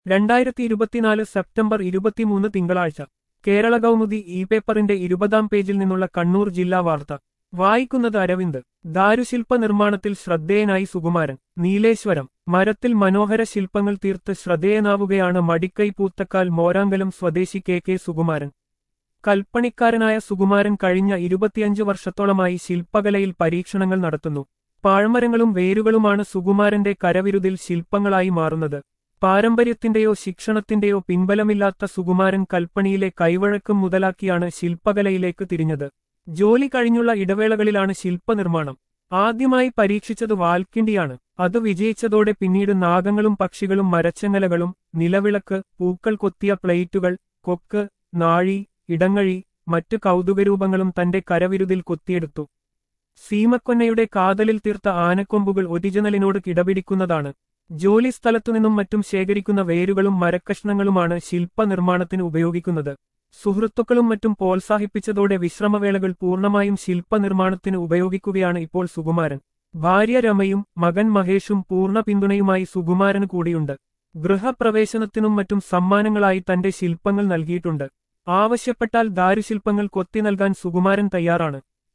രണ്ടായിരത്തി ഇരുപത്തിനാല് സെപ്റ്റംബർ ഇരുപത്തിമൂന്ന് തിങ്കളാഴ്ച കേരള കൗമുദി ഇ പേപ്പറിന്റെ ഇരുപതാം പേജിൽ നിന്നുള്ള കണ്ണൂർ ജില്ലാ വാർത്ത വായിക്കുന്നത് അരവിന്ദ് ദാരുശില്പ നിർമ്മാണത്തിൽ ശ്രദ്ധേയനായി സുകുമാരൻ നീലേശ്വരം മരത്തിൽ മനോഹര ശില്പങ്ങൾ തീർത്ത് ശ്രദ്ധേയനാവുകയാണ് മടിക്കൈ പൂത്തക്കാൽ മോരാങ്കലം സ്വദേശി കെ കെ സുകുമാരൻ കൽപ്പണിക്കാരനായ സുകുമാരൻ കഴിഞ്ഞ ഇരുപത്തിയഞ്ച് വർഷത്തോളമായി ശില്പകലയിൽ പരീക്ഷണങ്ങൾ നടത്തുന്നു പാഴ്മരങ്ങളും വേരുകളുമാണ് സുകുമാരന്റെ കരവിരുതിൽ ശില്പങ്ങളായി മാറുന്നത് പാരമ്പര്യത്തിന്റെയോ ശിക്ഷണത്തിന്റെയോ പിൻബലമില്ലാത്ത സുകുമാരൻ കൽപ്പണിയിലെ കൈവഴക്കം മുതലാക്കിയാണ് ശില്പകലയിലേക്ക് തിരിഞ്ഞത് ജോലി കഴിഞ്ഞുള്ള ഇടവേളകളിലാണ് ശില്പനിർമ്മാണം ആദ്യമായി പരീക്ഷിച്ചത് വാൽക്കിണ്ടിയാണ് അത് വിജയിച്ചതോടെ പിന്നീട് നാഗങ്ങളും പക്ഷികളും മരച്ചങ്ങലകളും നിലവിളക്ക് പൂക്കൾ കൊത്തിയ പ്ലേറ്റുകൾ കൊക്ക് നാഴി ഇടങ്ങഴി മറ്റു കൗതുകരൂപങ്ങളും തന്റെ കരവിരുതിൽ കൊത്തിയെടുത്തു സീമക്കൊന്നയുടെ കാതലിൽ തീർത്ത ആനക്കൊമ്പുകൾ ഒരിജിനലിനോട് കിടപിടിക്കുന്നതാണ് ജോലി സ്ഥലത്തുനിന്നും മറ്റും ശേഖരിക്കുന്ന വേരുകളും മരക്കഷ്ണങ്ങളുമാണ് ശില്പനിർമ്മാണത്തിന് ഉപയോഗിക്കുന്നത് സുഹൃത്തുക്കളും മറ്റും പ്രോത്സാഹിപ്പിച്ചതോടെ വിശ്രമവേളകൾ പൂർണ്ണമായും ശില്പനിർമ്മാണത്തിന് ഉപയോഗിക്കുകയാണ് ഇപ്പോൾ സുകുമാരൻ ഭാര്യ രമയും മകൻ മഹേഷും പൂർണ്ണ പിന്തുണയുമായി സുകുമാരന് കൂടിയുണ്ട് ഗൃഹപ്രവേശനത്തിനും മറ്റും സമ്മാനങ്ങളായി തന്റെ ശില്പങ്ങൾ നൽകിയിട്ടുണ്ട് ആവശ്യപ്പെട്ടാൽ ദാരുശില്പങ്ങൾ കൊത്തി നൽകാൻ സുകുമാരൻ തയ്യാറാണ്